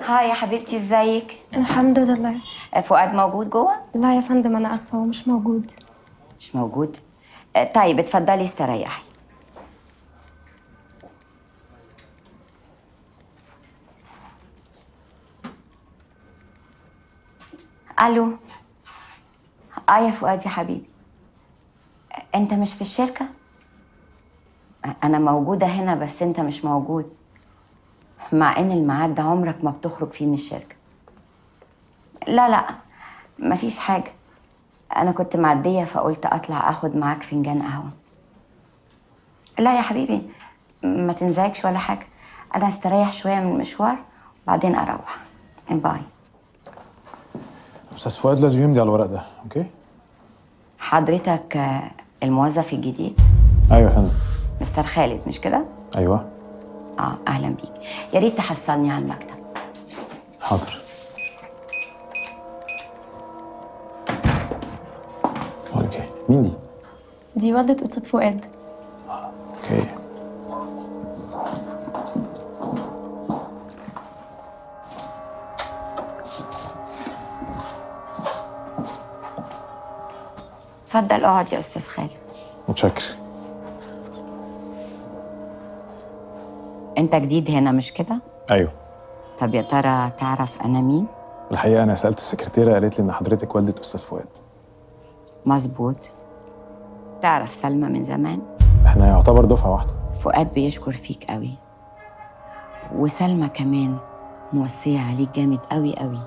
هاي يا حبيبتي ازيك الحمد لله فؤاد موجود جوه لا يا فندم انا اسفه هو مش موجود مش موجود آه، طيب اتفضلي استريحي الو اه يا فؤاد يا حبيبي انت مش في الشركه انا موجوده هنا بس انت مش موجود مع ان الميعاد ده عمرك ما بتخرج فيه من الشركه لا لا مفيش حاجه انا كنت معديه فقلت اطلع اخد معاك فنجان قهوه لا يا حبيبي ما تنزعجش ولا حاجه انا استريح شويه من المشوار وبعدين اروح باي استاذ فؤاد لازم يمضي على الورق ده اوكي حضرتك آه، الموظف الجديد ايوه يا فندم مستر خالد مش كده ايوه اه اهلا بيك يا ريت تحصلني على المكتب حاضر بقول لك ايه مين دي دي والدة استاذ فؤاد اوكي اتفضل اقعد يا استاذ خالد متشكر انت جديد هنا مش كده ايوه طب يا ترى تعرف انا مين الحقيقه انا سالت السكرتيره قالت لي ان حضرتك والده استاذ فؤاد مظبوط تعرف سلمى من زمان احنا يعتبر دفعه واحده فؤاد بيشكر فيك قوي وسلمى كمان موصية عليك جامد قوي قوي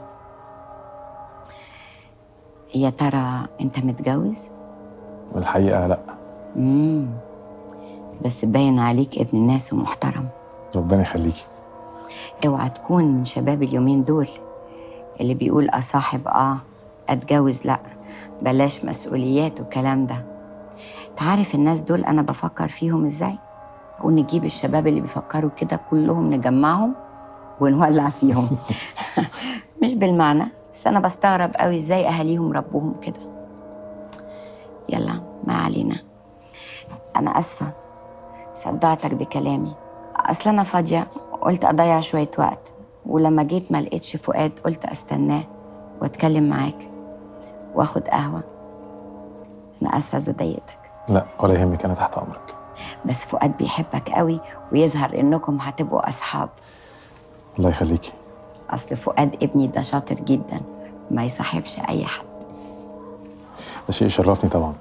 يا ترى انت متجوز؟ والحقيقه لا مم. بس باين عليك ابن ناس ومحترم ربنا يخليكي اوعى تكون من شباب اليومين دول اللي بيقول اصاحب اه اتجوز لا بلاش مسؤوليات والكلام ده تعرف الناس دول انا بفكر فيهم ازاي ونجيب الشباب اللي بيفكروا كده كلهم نجمعهم ونولع فيهم مش بالمعنى بس انا بستغرب قوي ازاي اهاليهم ربوهم كده يلا ما علينا انا اسفه صدعتك بكلامي اصل انا فاضيه قلت اضيع شويه وقت ولما جيت ما لقيتش فؤاد قلت استناه واتكلم معاك واخد قهوه انا اسفه اذا ضايقتك لا ولا يهمك انا تحت امرك بس فؤاد بيحبك قوي ويظهر انكم هتبقوا اصحاب الله يخليكي اصل فؤاد ابني ده شاطر جدا ما يصاحبش اي حد ده شيء يشرفني طبعا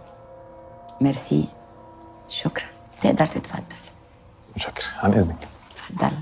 ميرسي شكرا تقدر تتفضل متشكر عن اذنك اتفضل